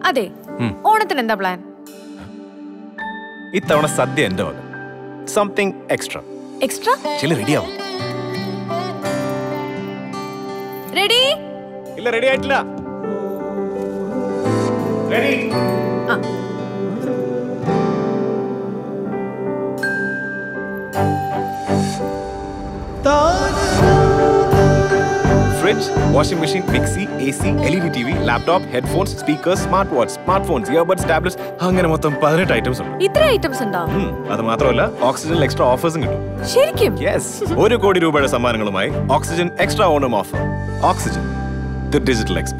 അതെ ഓണത്തിന് എന്താ പ്ലാൻ ഇത്തവണ സദ്യ എന്റെ വക സംതിങ് എക്സ്ട്രാ എക്സ്ട്രാ ചില റെഡിയാവും റെഡി ഇല്ല റെഡി ആയിട്ടില്ല റെഡി ആ fridge washing machine mixie A C L E D T V laptop headphones speakers smart watch smart phones earbuds tablets അങ്ങനെ മൊത്തം പതിനെട്ട് ഐറ്റംസ് ഉണ്ട് ഇത്ര ഐറ്റംസ് ഉണ്ടോ ഉം, അത് മാത്രമല്ല ഓക്സിജനിൽ എക്സ്ട്രാ ഓഫേഴ്സും കിട്ടും ശരിക്കും യെസ് ഒരു കോടി രൂപയുടെ സമ്മാനങ്ങളുമായി Oxygen extra Onam offer Oxygen the digital expert